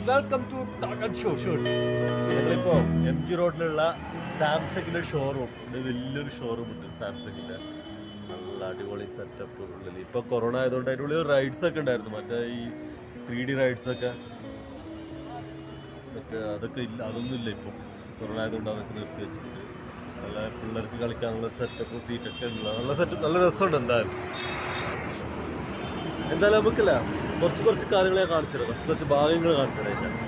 Welcome to show shoot ഞങ്ങളിപ്പോ M G റോഡിലുള്ള സാംസങ്ങിന്റെ ഷോറൂം ഇത് വലിയൊരു ഷോറൂം ഉണ്ട് സാംസങ്ങിന്റെ നല്ല അടിപൊളി സെറ്റപ്പ് ഉള്ളിൽ ഇപ്പൊ കൊറോണ ആയതുകൊണ്ട് അതിൻ്റെ ഉള്ളിൽ റൈഡ്സ് ഒക്കെ ഉണ്ടായിരുന്നു മറ്റേ ഈ ത്രീ ഡി റൈഡ്സ് ഒക്കെ മറ്റേ അതൊക്കെ ഇല്ല അതൊന്നും ഇല്ല ഇപ്പം കൊറോണ ആയതുകൊണ്ട് അതൊക്കെ നിർത്തി വെച്ചിട്ടുണ്ട് നല്ല പിള്ളേർക്ക് കളിക്കാനുള്ള സെറ്റപ്പ് സീറ്റൊക്കെ ഉള്ള നല്ല സെറ്റപ്പ് നല്ല രസമുണ്ട് എന്തായാലും എന്തായാലും നമുക്കില്ല കുറച്ച് കുറച്ച് കാര്യങ്ങൾ ഞാൻ കാണിച്ചു തരാം കുറച്ച് കുറച്ച് ഭാഗങ്ങൾ കാണിച്ചു തരാം ഇതിന്റെ.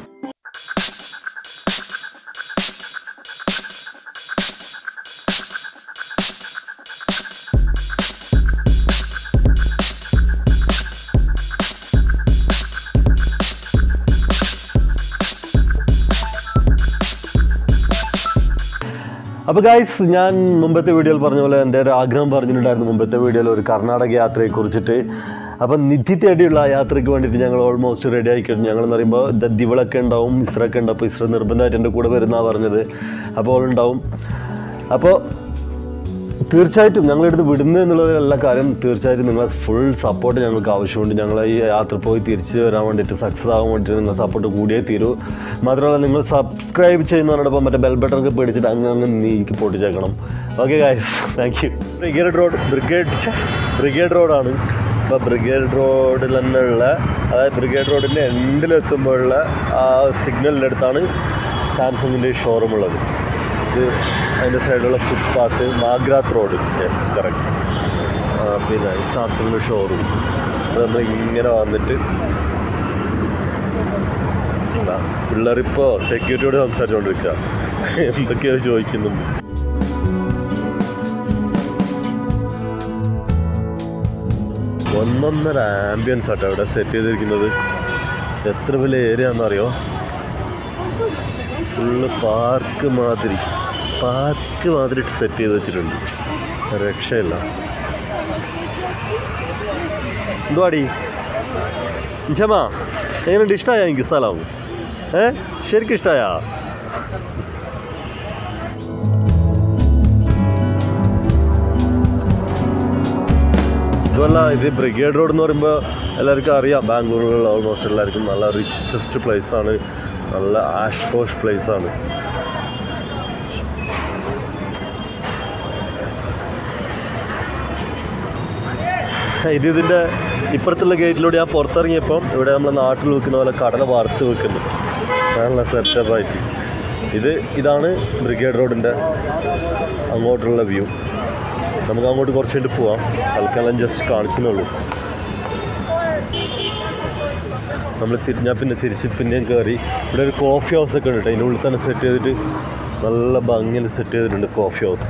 അപ്പോൾ ഗൈസ് ഞാൻ മുമ്പത്തെ വീഡിയോയിൽ പറഞ്ഞ പോലെ എൻ്റെ ഒരു ആഗ്രഹം പറഞ്ഞിട്ടുണ്ടായിരുന്നു മുമ്പത്തെ വീഡിയോയിൽ ഒരു കർണാടക യാത്രയെ കുറിച്ചിട്ട് അപ്പം നിധി തേടിയുള്ള ആ യാത്രയ്ക്ക് വേണ്ടിയിട്ട് ഞങ്ങൾ ഓൾമോസ്റ്റ് റെഡി ആയി കഴിഞ്ഞു ഞങ്ങൾ എന്ന് പറയുമ്പോൾ ദിവളൊക്കെ ഉണ്ടാവും ഇസ്രൊക്കെ ഉണ്ട് അപ്പോൾ ഇസ്ര നിർബന്ധമായിട്ട് എൻ്റെ കൂടെ വരുന്നതാണ് പറഞ്ഞത് അപ്പോൾ ഉണ്ടാവും അപ്പോൾ തീർച്ചയായിട്ടും ഞങ്ങളെടുത്ത് വിടുന്നത് എന്നുള്ളതല്ല കാര്യം തീർച്ചയായിട്ടും നിങ്ങളെ ഫുൾ സപ്പോർട്ട് ഞങ്ങൾക്ക് ആവശ്യമുണ്ട് ഞങ്ങൾ ഈ യാത്ര പോയി തിരിച്ച് വരാൻ വേണ്ടിയിട്ട് സക്സസ് ആവാൻ വേണ്ടിയിട്ട് നിങ്ങൾ സപ്പോർട്ട് കൂടിയേ തീരൂ മാത്രമല്ല നിങ്ങൾ സബ്സ്ക്രൈബ് ചെയ്യുന്നതോടൊപ്പം മറ്റേ ബെൽ ബട്ടൺ ഒക്കെ പിടിച്ചിട്ട് അങ്ങ് അങ്ങ് നീക്കി പൊട്ടിച്ചേക്കണം okay guys thank you Brigade road Brigade Brigade റോഡാണ് അപ്പോൾ ബ്രിഗേഡ് റോഡിൽ തന്നെ ഉള്ള അതായത് ബ്രിഗേഡ് റോഡിൻ്റെ എൻഡിലെത്തുമ്പോഴുള്ള ആ സിഗ്നലിൻ്റെ അടുത്താണ് സാംസങ്ങിൻ്റെ ഷോറൂം ഉള്ളത് ഇത് അതിൻ്റെ സൈഡിലുള്ള footpath Magrath road yes correct പിന്നെ ഈ സാംസങ്ങിൻ്റെ ഷോറൂം അത് നമ്മൾ ഇങ്ങനെ വന്നിട്ട് എന്താ പിള്ളേരിപ്പോൾ സെക്യൂരിറ്റിയോട് സംസാരിച്ചുകൊണ്ടിരിക്കുക എന്തൊക്കെയോ ചോദിക്കുന്നുണ്ട് ഒന്നൊന്നര ആംബിയൻസ് ആട്ടോ ഇവിടെ സെറ്റ് ചെയ്തിരിക്കുന്നത് എത്ര വലിയ ഏരിയ ആണെന്നറിയോ ഫുള്ള് പാർക്ക് മാതിരി പാർക്ക് മാതിരി സെറ്റ് ചെയ്ത് വെച്ചിട്ടുണ്ട് രക്ഷയില്ല എന്തുവാടി ഇഞ്ചമ്മ എങ്ങനെയുണ്ട് ഇഷ്ടമായ എനിക്ക് സ്ഥലം ഏ ശരിക്കും ഇഷ്ടമായ ഇതുമല്ല ഇത് ബ്രിഗേഡ് റോഡ് എന്ന് പറയുമ്പോൾ എല്ലാവർക്കും അറിയാം ബാംഗ്ലൂരിലുള്ള ഓൾമോസ്റ്റ് എല്ലാവർക്കും നല്ല റിച്ചസ്റ്റ് പ്ലേസ് ആണ് നല്ല ആഷ് പോഷ് പ്ലേസ് ആണ് ഇത് ഇതിൻ്റെ ഇപ്പുറത്തുള്ള ഗേറ്റിലൂടെ ഞാൻ പുറത്തിറങ്ങിയപ്പം ഇവിടെ നമ്മുടെ നാട്ടിൽ വെക്കുന്ന പോലെ കടല വറുത്ത് വെക്കുന്നു നല്ല സെറ്റപ്പായിട്ട് ഇത് ഇതാണ് ബ്രിഗേഡ് റോഡിൻ്റെ അങ്ങോട്ടുള്ള വ്യൂ നമുക്ക് അങ്ങോട്ട് കുറച്ച് കഴിഞ്ഞിട്ട് പോവാം തൽക്കാലം ജസ്റ്റ് കാണിച്ചെന്നുള്ളൂ നമ്മൾ തിരി ഞാൻ പിന്നെ തിരിച്ച് പിന്നെയും കയറി ഇവിടെ ഒരു കോഫി ഹൗസ് ഒക്കെ ഉണ്ട് കേട്ടോ അതിൻ്റെ ഉള്ളിൽ തന്നെ സെറ്റ് ചെയ്തിട്ട് നല്ല ഭംഗിയിൽ സെറ്റ് ചെയ്തിട്ടുണ്ട് കോഫി ഹൗസ്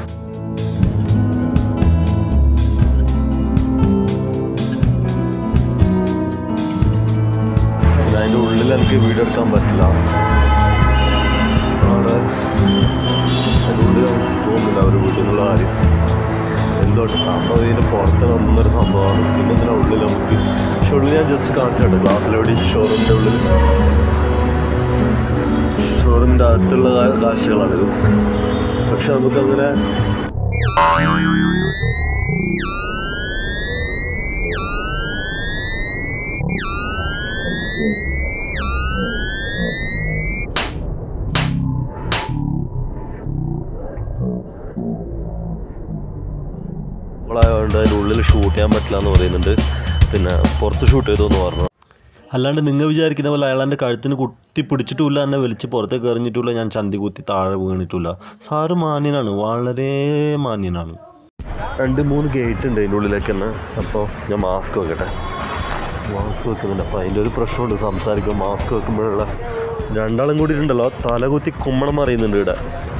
പിന്നെ അതിൻ്റെ ഉള്ളിൽ എനിക്ക് വീഡിയോ എടുക്കാൻ പറ്റില്ല അവിടെ അതിൻ്റെ ഉള്ളിൽ തോന്നുന്നില്ല അവർ വീട്ടിൽ നിന്നുള്ള കാര്യം എന്തോ സംഭവം ഇതിൻ്റെ പുറത്തുള്ള ഒന്നൊരു സംഭവമാണ് പിന്നെ ഇതിൻ്റെ ഉള്ളിൽ നമുക്ക് പക്ഷെ ഉള്ളിൽ ഞാൻ ജസ്റ്റ് കാണിച്ചിട്ടുണ്ട് ക്ലാസ്സിലെവിടെ ഷോറൂമിൻ്റെ ഉള്ളിൽ ഷോറൂമിൻ്റെ അകത്തുള്ള കാ- കാഴ്ചകളാണിത് പക്ഷെ നമുക്കങ്ങനെ നമ്മളായതുകൊണ്ട് അതിൻ്റെ ഉള്ളിൽ ഷൂട്ട് ചെയ്യാൻ പറ്റില്ല എന്ന് പറയുന്നുണ്ട് പിന്നെ പുറത്ത് ഷൂട്ട് ചെയ്തോന്ന് പറഞ്ഞു അല്ലാണ്ട് നിങ്ങൾ വിചാരിക്കുന്ന പോലെ അയാളെൻ്റെ കഴുത്തിന് കുത്തി പിടിച്ചിട്ടുമില്ല എന്നെ വലിച്ച് പുറത്തേക്ക് എറിഞ്ഞിട്ടില്ല ഞാൻ ചന്തി കുത്തി താഴെ വീണിട്ടില്ല സാറ് മാന്യനാണ് വളരെ മാന്യനാണ് രണ്ട് മൂന്ന് ഗേറ്റ് ഉണ്ട് അതിൻ്റെ ഉള്ളിലേക്ക് തന്നെ അപ്പോൾ ഞാൻ മാസ്ക് വെക്കട്ടെ മാസ്ക് വെക്കുന്നുണ്ട് അപ്പോൾ അതിൻ്റെ ഒരു പ്രശ്നമുണ്ട് സംസാരിക്കുമ്പോൾ മാസ്ക് വെക്കുമ്പോഴുള്ള രണ്ടാളും കൂടി ഉണ്ടല്ലോ തലകുത്തി കുമ്മണം അറിയുന്നുണ്ട് ഇവിടെ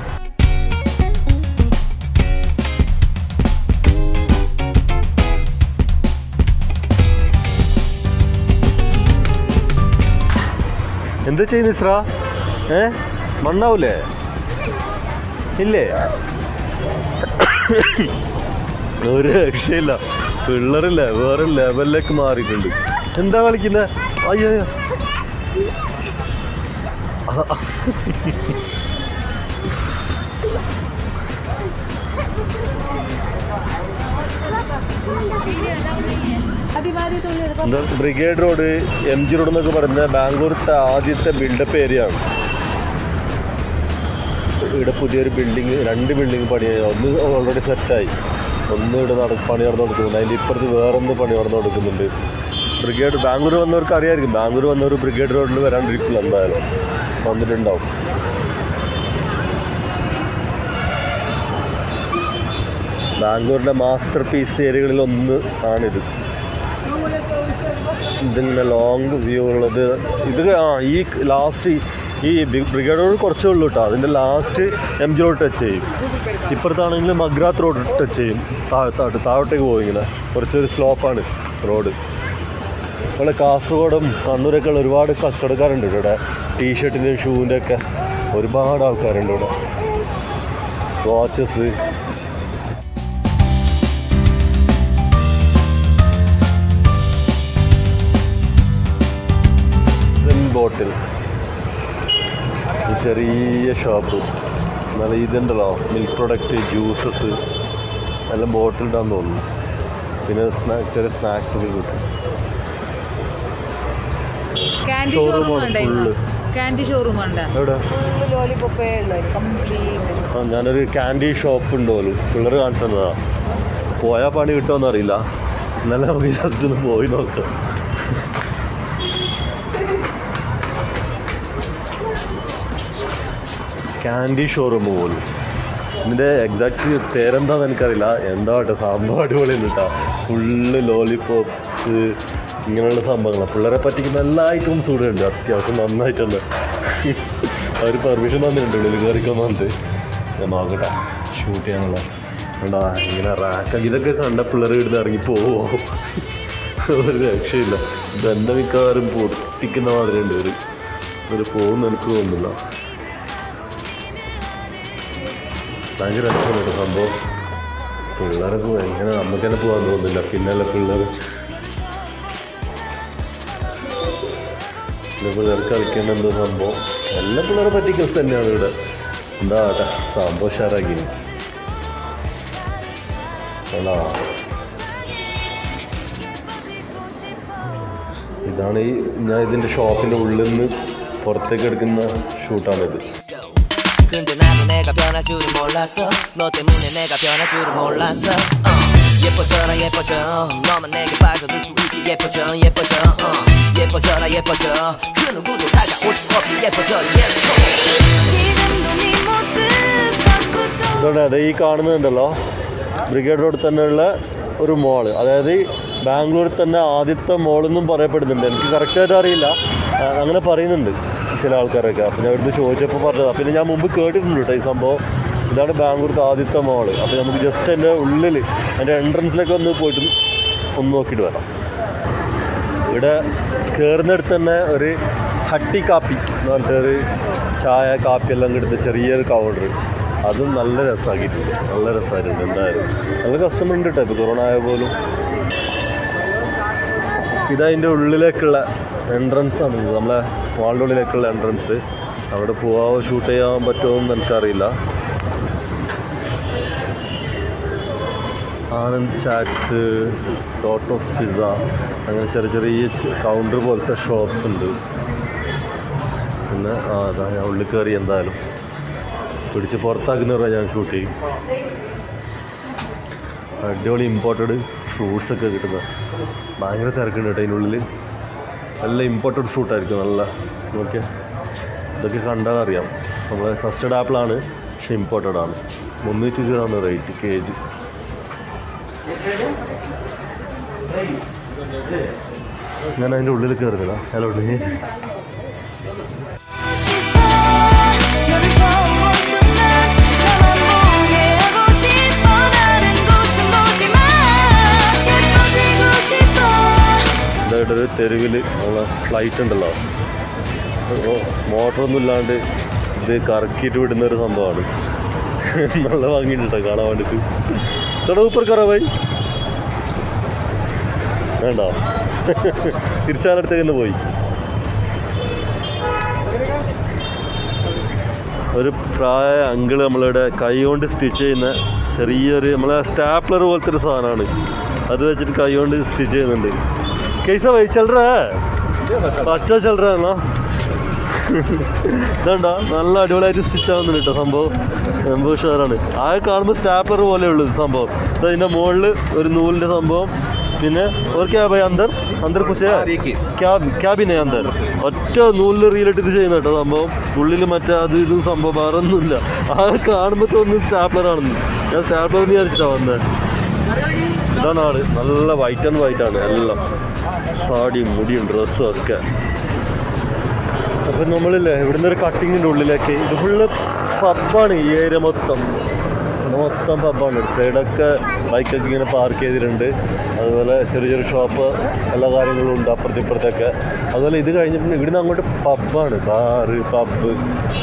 എന്താ ചെയ്യുന്നു ഇസ്ര ഏ മണ്ണാവൂലേ ഇല്ലേ ഒരു രക്ഷയില്ല പിള്ളേരില്ല വേറെ ലെവലിലേക്ക് മാറിയിട്ടുണ്ട് എന്താ കളിക്കുന്നത് അയ്യോ അയ്യോ. ആ, ആദ്യമാദ്യ തുണി എടുക്കാം എന്താ Brigade Road M G Road എന്നൊക്കെ പറയുന്നത് ബാംഗ്ലൂരത്തെ ആദ്യത്തെ ബിൽഡപ്പ് ഏരിയ ആണ് ഇവിടെ പുതിയൊരു ബിൽഡിങ് രണ്ട് ബിൽഡിങ് പണിയായി ഒന്ന് ഓൾറെഡി സെറ്റായി ഒന്ന് ഇവിടെ നട പണി നടന്നു കൊടുക്കുന്നുണ്ട് അതിൻ്റെ ഇപ്പുറത്ത് വേറൊന്ന് പണി നടന്നു കൊടുക്കുന്നുണ്ട് ബ്രിഗേഡ് ബാംഗ്ലൂർ വന്നവർക്ക് അറിയായിരിക്കും ബാംഗ്ലൂർ വന്നവർ ബ്രിഗേഡ് റോഡിൽ വരാണ്ടിരിക്കില്ല എന്തായാലും വന്നിട്ടുണ്ടാവും ബാംഗ്ലൂരിൻ്റെ മാസ്റ്റർ പീസ് ഏരിയകളിൽ ഒന്ന് ആണിത് ഇതിങ്ങനെ ലോങ് വ്യൂ ഉള്ളത് ഇത് ആ ഈ ലാസ്റ്റ് ഈ ബ്രിഗേഡ് റോഡ് കുറച്ചേ ഉള്ളൂ കേട്ടോ അതിൻ്റെ last M G Road touch ചെയ്യും ഇപ്പുറത്താണെങ്കിൽ മഗ്രാത്ത് റോഡ് ടച്ച് ചെയ്യും താഴത്തോട്ട് താഴോട്ടേക്ക് പോകും ഇങ്ങനെ കുറച്ചൊരു സ്ലോപ്പാണ് റോഡ് നമ്മളെ കാസർഗോഡും കണ്ണൂരൊക്കെ ഉള്ള ഒരുപാട് കച്ചവടക്കാരുണ്ട് ഇവിടെ ടീഷർട്ടിൻ്റെയും ഷൂവിൻ്റെ ഒക്കെ ഒരുപാട് ആൾക്കാരുണ്ട് ഇവിടെ വാച്ചസ് ബോട്ടിൽ ഈ ചെറിയ ഷോപ്പ് നല്ല ഇതുണ്ടല്ലോ മിൽക്ക് പ്രൊഡക്റ്റ് ജ്യൂസസ് എല്ലാം ബോട്ടിലിടാന്ന് തോന്നുന്നു പിന്നെ സ്നാ ചെറിയ സ്നാക്സ് ഒക്കെ കിട്ടും ക്യാൻഡി Showroom ഷോറൂം ആണ് ഉണ്ട് ഇന്ന് full. ക്യാൻഡി ഷോറൂം ഉണ്ട് എവിടെ ലോലിപോപ്പേ ഉള്ളത് കംപ്ലീറ്റ് ആ ഞാനൊരു ക്യാൻഡി ഷോപ്പ് ഉണ്ടോലും പിള്ളേർ കാണിച്ചു തന്നതാ പോയാൽ പണി കിട്ടുമോന്ന് അറിയില്ല ഇന്നലെ നമുക്ക് ജസ്റ്റ് ഒന്ന് പോയി നോക്കാം ക്യാൻഡി ഷോറൂം പോലും ഇതിൻ്റെ എക്സാക്ട് പേരെന്താന്ന് എനിക്കറിയില്ല എന്താ കേട്ടോ സംഭവം അടിപൊളിയാണ് കേട്ടോ ഫുള്ള് ലോലിപോപ്സ് ഇങ്ങനെയുള്ള സംഭവങ്ങളാണ് പിള്ളേരെ പറ്റിക്കുന്ന എല്ലാ ഐറ്റംസ് ഇവിടെ ഉണ്ട് അത്യാവശ്യം നന്നായിട്ടുണ്ട് അവർ പെർമിഷൻ തന്നിട്ടുണ്ട് ഉള്ളിൽ കയറിക്കാൻ വന്നിട്ട് ഞാൻ നോക്കട്ടെ ഷൂട്ട് ചെയ്യാനുള്ള കണ്ടാ ഇങ്ങനെ റാക്ക ഇതൊക്കെ കണ്ട പിള്ളേർ ഇവിടുന്ന് ഇറങ്ങി പോവോ ഒരു രക്ഷയില്ല ഇതെന്നെ മിക്കവാറും പൊട്ടിക്കുന്ന മാതിരി ഉണ്ട് ഒരു ഒരു പോകുന്ന എനിക്ക് തോന്നുന്നില്ല ഭയങ്കര രസമാണ് കേട്ടോ സംഭവം പിള്ളേരൊക്കെ എങ്ങനെ നമുക്ക് തന്നെ പോകാൻ തോന്നുന്നില്ല പിന്നല്ല പിള്ളേർ പിന്നെ പിള്ളേർക്ക് കളിക്കേണ്ട എന്തോ സംഭവം എല്ലാ പിള്ളേരെ പറ്റിക്കൽ തന്നെയാണ് ഇവിടെ എന്താ കേട്ടാ സംഭവം ഉഷാറാക്കി ആണോ ഇതാണ് ഈ ഞാൻ ഇതിൻ്റെ ഷോപ്പിൻ്റെ ഉള്ളിൽ നിന്ന് പുറത്തേക്ക് എടുക്കുന്ന ഷൂട്ടാണിത് 근데 나도 내가 변할 줄은 몰랐어 너 때문에 내가 변할 줄은 몰랐어 어. 예뻐져라 예뻐져 너만 내게 빠져들 수 있게 예뻐져 예뻐져 어. 예뻐져라 예뻐져 그 누구도 다가올 수 없게 예뻐져 yes go 지금도 네 모습 자꾸 떠 ഇതുകൊണ്ട് അതെ ഈ കാണുന്നുണ്ടല്ലോ ബ്രിഗേഡ് റോഡ് തന്നെയുള്ള ഒരു മോള് അതായത് ബാംഗ്ലൂരിൽ തന്നെ ആദ്യത്തെ മോളെന്നും പറയപ്പെടുന്നുണ്ട് എനിക്ക് കറക്റ്റായിട്ട് അറിയില്ല ആ, അങ്ങനെ പറയുന്നുണ്ട് ചില ആൾക്കാരൊക്കെ അപ്പോൾ ഞാൻ ഇവിടുന്ന് ചോദിച്ചപ്പോൾ പറഞ്ഞതാണ് പിന്നെ ഞാൻ മുമ്പ് കേട്ടിട്ടുണ്ട് കേട്ടോ ഈ സംഭവം ഇതാണ് ബാംഗ്ലൂരിലത്തെ ആദ്യത്തെ മോള് അപ്പോൾ നമുക്ക് ജസ്റ്റ് എൻ്റെ ഉള്ളിൽ എൻ്റെ എൻട്രൻസിലൊക്കെ ഒന്ന് പോയിട്ട് ഒന്ന് നോക്കിയിട്ട് വരാം ഇവിടെ കയറുന്നിടത്ത് തന്നെ ഒരു ഹട്ടി കാപ്പി എന്ന് പറഞ്ഞിട്ടൊരു ചായ കാപ്പി എല്ലാം കിട്ടുന്ന ചെറിയൊരു കൗണ്ടർ അതും നല്ല രസമാക്കിയിട്ടുണ്ട് നല്ല രസമായിട്ടുണ്ട് എന്തായാലും നല്ല കസ്റ്റമർ ഉണ്ട് കേട്ടോ ഇപ്പോൾ കൊറോണ ആയ പോലും ഇതതിൻ്റെ ഉള്ളിലേക്കുള്ള എൻട്രൻസ് ആണ് ഇത് നമ്മളെ വാളിൻ്റെ ഉള്ളിലേക്കുള്ള എൻട്രൻസ് അവിടെ പോവാമോ ഷൂട്ട് ചെയ്യാൻ പറ്റുമോ എന്ന് എനിക്കറിയില്ല ആനന്ദ് ചാറ്റ്സ് ടോട്ടോസ് പിസ്സ അങ്ങനെ ചെറിയ ചെറിയ കൗണ്ടർ പോലത്തെ ഷോപ്സ് ഉണ്ട് പിന്നെ ആ അതാ ഞാൻ ഉള്ളിൽ കയറി എന്തായാലും പിടിച്ച് പുറത്താക്കുന്നവരാ ഞാൻ ഷൂട്ട് ചെയ്യും അടിപൊളി ഇമ്പോർട്ടഡ് ഫ്രൂട്ട്സ് ഒക്കെ കിട്ടുന്ന ഭയങ്കര തിരക്കുണ്ട് കേട്ടോ അതിനുള്ളിൽ നല്ല ഇമ്പോർട്ടഡ് ഫ്രൂട്ടായിരിക്കും നല്ല നോക്കിയാൽ ഇതൊക്കെ കണ്ടാൽ അറിയാം നമ്മളെ കസ്റ്റഡ് ആപ്പിളാണ് പക്ഷെ ഇമ്പോർട്ടഡ് ആണ് മുന്നൂറ്റി ഇരുപതാണ് റേറ്റ് കെ ജി ഞാൻ അതിൻ്റെ ഉള്ളിൽ കയറുന്നില്ല ഹലോ ഉണ്ണി 싶어 너를 처음 본 순간 너만 보게 하고 싶어 다른 곳은 보지마 예뻐지고 싶어 ഇതായിട്ട് ഒരു തെരുവിൽ നമ്മളെ ഫ്ലൈറ്റ് ഉണ്ടല്ലോ അപ്പോൾ മോട്ടറൊന്നും ഇല്ലാണ്ട് ഇത് കറക്കിയിട്ട് വിടുന്ന ഒരു സംഭവമാണ് നല്ല ഭംഗിയുണ്ട് കേട്ടോ കാണാൻ വേണ്ടിയിട്ട് തൊടാ ഊപ്പർ കറാവായി വേണ്ട തിരിച്ചാലടുത്തേക്ക് തന്നെ പോയി ഒരു പ്രായ അങ്കിള് നമ്മളിവിടെ കൈ കൊണ്ട് സ്റ്റിച്ച് ചെയ്യുന്ന ചെറിയൊരു നമ്മളെ സ്റ്റാപ്ലർ പോലത്തെ ഒരു സാധനമാണ് അത് വെച്ചിട്ട് കൈ കൊണ്ട് സ്റ്റിച്ച് ചെയ്യുന്നുണ്ട് കേസ വൈ ചൽറ പച്ച ചൽറ എന്നാ ഇതുണ്ടോ നല്ല അടിപൊളിയായിട്ട് സ്റ്റിച്ച് ആവുന്നുണ്ട് കേട്ടോ സംഭവം സംഭവം ഉഷാറാണ് ആ കാണുമ്പോൾ സ്റ്റാപ്ലർ പോലെ ഉള്ളത് സംഭവം ഇത് അതിൻ്റെ മുകളിൽ ഒരു നൂലിൻ്റെ സംഭവം പിന്നെ ഒരു ക്യാബ് അന്തർ അന്തർ കുച്ച ക്യാബ് ക്യാബിനെ അന്തർ ഒറ്റ നൂലിൽ റീലിട്ടിട്ട് ചെയ്യുന്ന കേട്ടോ സംഭവം ഉള്ളിൽ മറ്റേ അത് ഇതും സംഭവം വേറെ ഒന്നുമില്ല ആ കാണുമ്പോൾ തോന്നുന്നു സ്റ്റാപ്ലർ ആണെന്ന് ഞാൻ സ്റ്റാപ്ലർ വിചാരിച്ചിട്ടാണ് വന്നത് ഇതാണ് ആള് നല്ല വൈറ്റ് ആൻഡ് വൈറ്റ് ആണ് എല്ലാം താടിയും മുടിയും ഡ്രസ്സും ഒക്കെ അപ്പം നമ്മളില്ലേ ഇവിടുന്ന് ഒരു കട്ടിങ്ങിൻ്റെ ഉള്ളിലേക്ക് ഇത് ഫുള്ള് പബ്ബാണ് ഈ ഏരിയ മൊത്തം മൊത്തം പബ്ബാണ് സൈഡൊക്കെ ബൈക്കൊക്കെ ഇങ്ങനെ പാർക്ക് ചെയ്തിട്ടുണ്ട് അതുപോലെ ചെറിയ ചെറിയ ഷോപ്പ് എല്ലാ കാര്യങ്ങളും ഉണ്ട് അപ്പുറത്ത് ഇപ്പുറത്തൊക്കെ അതുപോലെ ഇത് കഴിഞ്ഞിട്ട് ഇവിടുന്ന് അങ്ങോട്ട് പബ്ബാണ് ബാറ് പബ്ബ്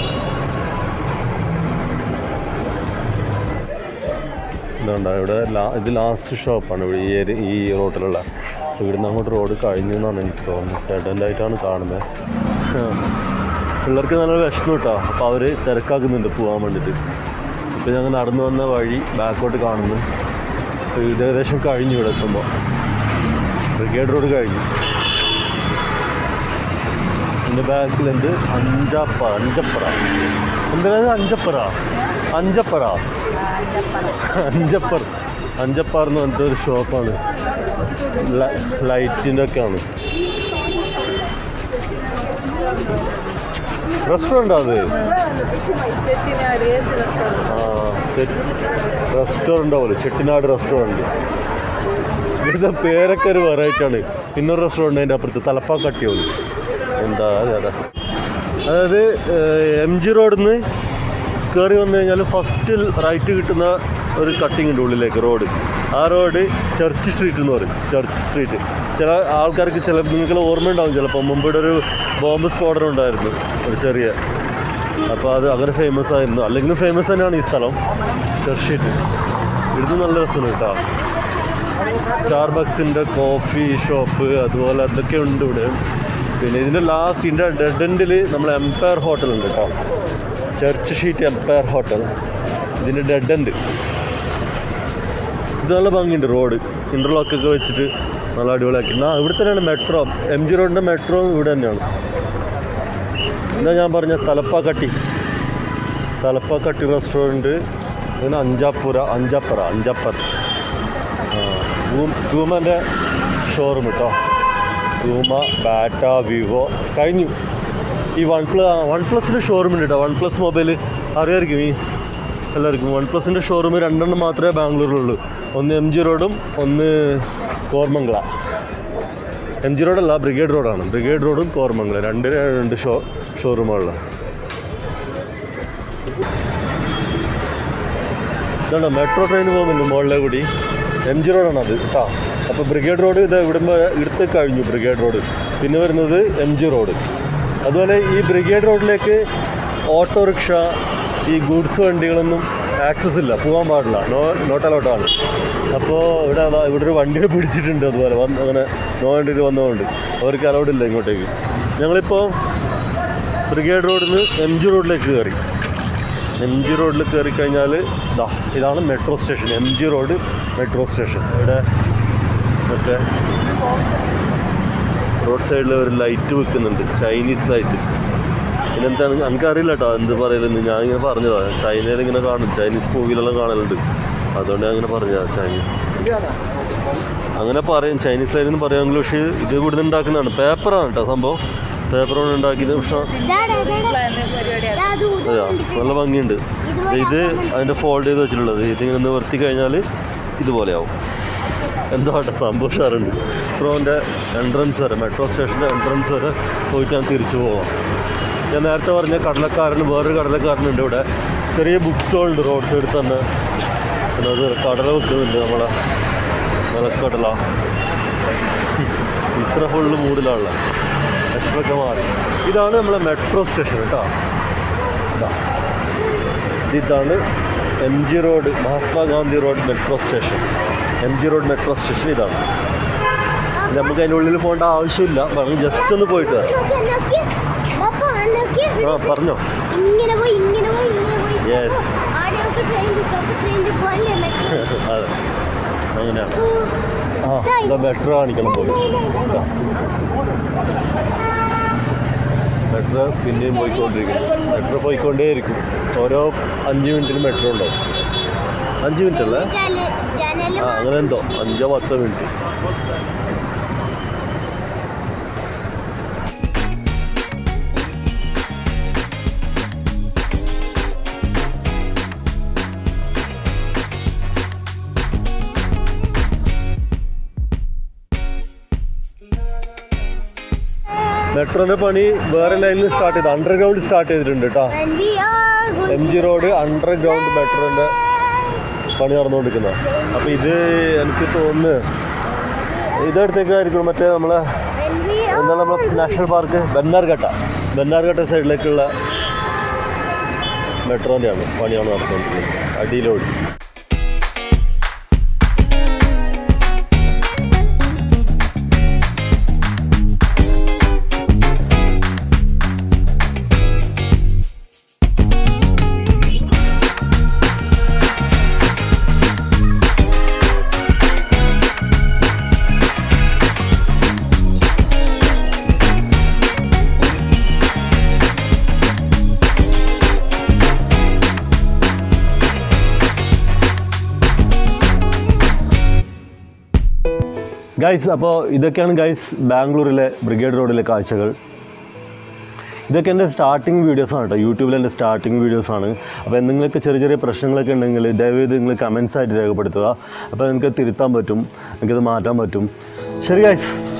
ഇതുണ്ടോ ഇവിടെ ലാ ഇത് ലാസ്റ്റ് ഷോപ്പാണ് ഇവിടെ ഈ ഏരി ഈ റോട്ടിലുള്ള ഇവിടുന്ന് അങ്ങോട്ട് റോഡ് കഴിഞ്ഞു എന്നാണ് എനിക്ക് തോന്നുന്നത് ഡെഡ് എൻഡായിട്ടാണ് കാണുന്നത് പിള്ളേർക്ക് നല്ല വിഷമം കേട്ടോ അപ്പോൾ അവർ തിരക്കാക്കുന്നുണ്ട് പോകാൻ വേണ്ടിയിട്ട് ഇപ്പോൾ ഞങ്ങൾ നടന്നു വന്ന വഴി ബാക്കോട്ട് കാണുന്നു അപ്പോൾ ഇത് ഏകദേശം കഴിഞ്ഞു ഇവിടെ എത്തുമ്പോൾ ബ്രിഗേഡ് റോഡ് കഴിഞ്ഞു എൻ്റെ ബാക്കിൽ എന്ത് അഞ്ചപ്പ അഞ്ചപ്പറ എന്തിനാണ് അഞ്ചപ്പറ അഞ്ചപ്പറ അഞ്ചപ്പർ അഞ്ചപ്പാർ എന്ന് പറഞ്ഞിട്ട് ഒരു ഷോപ്പാണ് ലൈറ്റിൻ്റെ ഒക്കെ ആണ് റെസ്റ്റോറൻ്റ് അത് ആ റെസ്റ്റോറൻ്റ് പോലെ ചെട്ടിനാട് റെസ്റ്റോറൻറ്റ് ഇവിടുത്തെ പേരൊക്കെ ഒരു വെറൈറ്റി ആണ് പിന്നൊരു റെസ്റ്റോറൻറ്റ് അതിൻ്റെ അപ്പുറത്ത് തലപ്പാക്കട്ടിയോളി എന്താ അതെ അതെ അതായത് എം ജി റോഡിൽ നിന്ന് കയറി വന്നു കഴിഞ്ഞാൽ ഫസ്റ്റ് റൈറ്റ് കിട്ടുന്ന ഒരു കട്ടിങ് ഉണ്ട് ഉള്ളിലേക്ക് റോഡ് ആ റോഡ് ചർച്ച് സ്ട്രീറ്റ് എന്ന് പറയും ചർച്ച് സ്ട്രീറ്റ് ചില ആൾക്കാർക്ക് ചില നിങ്ങൾക്ക് ഓർമ്മ ഉണ്ടാവും ചിലപ്പോൾ മുമ്പ് ഇവിടെ ഒരു ബോംബ് സ്ക്വാഡർ ഉണ്ടായിരുന്നു ഒരു ചെറിയ അപ്പോൾ അത് അങ്ങനെ ഫേമസ് ആയിരുന്നു അല്ലെങ്കിലും ഫേമസ് തന്നെയാണ് ഈ സ്ഥലം ചർച്ച് സ്ട്രീറ്റ് ഇവിടുന്ന് നല്ല രസമാണ് കേട്ടോ സ്റ്റാർബക്സിൻ്റെ കോഫി ഷോപ്പ് അതുപോലെ അതൊക്കെ ഉണ്ട് ഇവിടെ പിന്നെ ഇതിൻ്റെ ലാസ്റ്റ് ഇതിൻ്റെ ഡെഡ് എൻഡിൽ നമ്മൾ എംപയർ ഹോട്ടൽ ഉണ്ട് കേട്ടോ ചർച്ച് ഷീറ്റ് എംപയർ ഹോട്ടൽ ഇതിൻ്റെ ഡെഡ് എൻഡ് ഇത് നല്ല ഭംഗിയുണ്ട് റോഡ് ഇൻ്റർലോക്കൊക്കെ വെച്ചിട്ട് നല്ല അടിപൊളിയാക്കി ആ ഇവിടെ തന്നെയാണ് മെട്രോ എം ജി റോഡിൻ്റെ മെട്രോ ഇവിടെ തന്നെയാണ് എന്താ ഞാൻ പറഞ്ഞ തലപ്പാക്കട്ടി തലപ്പാക്കട്ടി റെസ്റ്റോറൻറ്റ് പിന്നെ അഞ്ചാപ്പുര അഞ്ചാപ്പറ അഞ്ചാപ്പർ ഗൂമൻ്റെ ഷോറൂം കേട്ടോ ഗൂമ ബാറ്റ വിവോ കഴിഞ്ഞു ഈ വൺ പ്ലസ് വൺ പ്ലസിൻ്റെ ഷോറൂം ഉണ്ട് കേട്ടോ വൺ പ്ലസ് മൊബൈൽ അറിയാമായിരിക്കും ഈ എല്ലാവർക്കും വൺ പ്ലസിൻ്റെ ഷോറൂം രണ്ടെണ്ണം മാത്രമേ ബാംഗ്ലൂരിലുള്ളൂ ഒന്ന് എം ജി റോഡും ഒന്ന് കോർമംഗള എം ജി റോഡല്ല ബ്രിഗേഡ് റോഡാണ് ബ്രിഗേഡ് റോഡും കോർമംഗല രണ്ട് രണ്ട് ഷോ ഷോറൂമുകളിലാണ് ഇതാണോ മെട്രോ ട്രെയിൻ പോകുന്നുണ്ട് മുകളിലെ കൂടി എം ജി റോഡാണ് അത് കേട്ടോ അപ്പോൾ ബ്രിഗേഡ് റോഡ് ഇത് ഇവിടുമ്പോൾ ഇടുത്ത് കഴിഞ്ഞു ബ്രിഗേഡ് റോഡ് പിന്നെ വരുന്നത് എം ജി റോഡ് അതുപോലെ ഈ ബ്രിഗേഡ് റോഡിലേക്ക് ഓട്ടോറിക്ഷ ഈ ഗുഡ്സ് വണ്ടികളൊന്നും ആക്സസ് ഇല്ല പോകാൻ പാടില്ല നോ നോട്ട് അലോട്ടാണ് അപ്പോൾ ഇവിടെ അതാ ഇവിടെ ഒരു വണ്ടിയെ പിടിച്ചിട്ടുണ്ട് അതുപോലെ വന്ന് അങ്ങനെ നോ വണ്ടിയിൽ വന്നതുകൊണ്ട് അവർക്ക് അലൗഡ് ഇല്ല ഇങ്ങോട്ടേക്ക് ഞങ്ങളിപ്പോൾ ബ്രിഗേഡ് റോഡിൽ നിന്ന് എം ജി റോഡിലേക്ക് കയറി എം ജി റോഡിൽ കയറി കഴിഞ്ഞാൽ ഇതാ ഇതാണ് metro station M G road metro station ഇവിടെ മറ്റേ റോഡ് സൈഡിൽ ഒരു ലൈറ്റ് വെക്കുന്നുണ്ട് ചൈനീസ് ലൈറ്റ് പിന്നെന്താണ് എനിക്കറിയില്ല കേട്ടോ എന്ത് പറയലെന്ന് ഞാൻ ഇങ്ങനെ പറഞ്ഞതാണ് ചൈനയിൽ ഇങ്ങനെ കാണും ചൈനീസ് മൂവിയിലെല്ലാം കാണലുണ്ട് അതുകൊണ്ട് ഞാൻ ഇങ്ങനെ പറഞ്ഞതാണ് ചൈനീസ് അങ്ങനെ പറയും ചൈനീസ് ലൈറ്റ് എന്ന് പറയാമെങ്കിലും പക്ഷേ ഇത് ഇവിടുന്ന് ഉണ്ടാക്കുന്നതാണ് പേപ്പറാണ് കേട്ടോ സംഭവം പേപ്പർ കൊണ്ട് ഉണ്ടാക്കിയത് പക്ഷേ അതെയോ നല്ല ഭംഗിയുണ്ട് ഇത് അതിൻ്റെ ഫോൾഡ് ചെയ്ത് വെച്ചിട്ടുള്ളത് ഇതിങ്ങനെ നിവർത്തി കഴിഞ്ഞാൽ ഇതുപോലെയാവും എന്തോ ആട്ടെ സംഭവം ഉഷാറുണ്ട് മെട്രോൻ്റെ എൻട്രൻസ് വരെ മെട്രോ സ്റ്റേഷൻ്റെ എൻട്രൻസ് വരെ പോയിട്ട് ഞാൻ തിരിച്ചു പോവാം ഞാൻ നേരത്തെ പറഞ്ഞ കടലക്കാരന് വേറൊരു കടലക്കാരനുണ്ട് ഇവിടെ ചെറിയ ബുക്ക് സ്റ്റോൾ ഉണ്ട് റോഡ് സൈഡിൽ തന്നെ പിന്നെ അത് കടല വെക്കുന്നുണ്ട് നമ്മളെ നിലക്കടല ഇത്ര ഫുള്ള് മൂഡിലാണല്ലോ വിഷമൊക്കെ മാറി ഇതാണ് നമ്മളെ മെട്രോ സ്റ്റേഷൻ കേട്ടോ ഇതാ. ഇതാണ് M G road Mahatma Gandhi road metro station M G road metro station ഇതാണ് നമുക്ക് അതിൻ്റെ ഉള്ളിൽ പോകേണ്ട ആവശ്യമില്ല വേണമെങ്കിൽ ജസ്റ്റ് ഒന്ന് പോയിട്ട് വരാം ആ പറഞ്ഞോ ഇങ്ങനെ പോയി ഇങ്ങനെ പോയി ഇങ്ങനെ പോയി യെസ് ആടെ നമുക്ക് ട്രെയിൻ കിട്ടും അപ്പൊ ട്രെയിനിൽ പോകാനല്ലേ അതെ അങ്ങനെയാണ് ആ ഇതാ ബെറ്റർ കാണിക്കണം പോലും മെട്രോ പിന്നെയും പോയിക്കൊണ്ടിരിക്കുന്നു മെട്രോ പോയിക്കൊണ്ടേയിരിക്കും ഓരോ അഞ്ച് മിനിറ്റിന് മെട്രോ ഉണ്ടാവും അഞ്ച് മിനിറ്റ് അല്ലേ ആ അങ്ങനെ എന്തോ അഞ്ചോ പത്തോ മിനിറ്റ് മെട്രോന്റെ പണി വേറെ ലൈനിൽ സ്റ്റാർട്ട് ചെയ്ത് അണ്ടർഗ്രൗണ്ട് സ്റ്റാർട്ട് ചെയ്തിട്ടുണ്ട് കേട്ടോ എം ജി റോഡ് അണ്ടർഗ്രൗണ്ട് മെട്രോന്റെ പണി നടന്നുകൊണ്ടിരിക്കുന്നത് അപ്പോൾ ഇത് എനിക്ക് തോന്നുന്നു ഇതെടുത്തേക്കായിരിക്കും മറ്റേ നമ്മളെ എന്താണ് നമ്മളെ നാഷണൽ പാർക്ക് ബെന്നാർഘട്ട ബെന്നാർഘട്ട സൈഡിലേക്കുള്ള മെട്രോൻ്റെയാണ് പണിയാണ് നടന്നുകൊണ്ടിരിക്കുന്നത് അടിയിലോട് ഗൈസ് അപ്പോൾ ഇതൊക്കെയാണ് ഗൈസ് ബാംഗ്ലൂരിലെ ബ്രിഗേഡ് റോഡിലെ കാഴ്ചകൾ ഇതൊക്കെ എൻ്റെ സ്റ്റാർട്ടിങ് വീഡിയോസാണ് കേട്ടോ യൂട്യൂബിൽ എൻ്റെ സ്റ്റാർട്ടിങ് വീഡിയോസാണ് അപ്പോൾ എന്തെങ്കിലുമൊക്കെ ചെറിയ ചെറിയ പ്രശ്നങ്ങളൊക്കെ ഉണ്ടെങ്കിൽ ദയവേത് നിങ്ങൾ കമൻസ് ആയിട്ട് രേഖപ്പെടുത്തുക അപ്പോൾ നിങ്ങൾക്ക് തിരുത്താൻ പറ്റും നിങ്ങൾക്കത് മാറ്റാൻ പറ്റും ശരി ഗൈസ്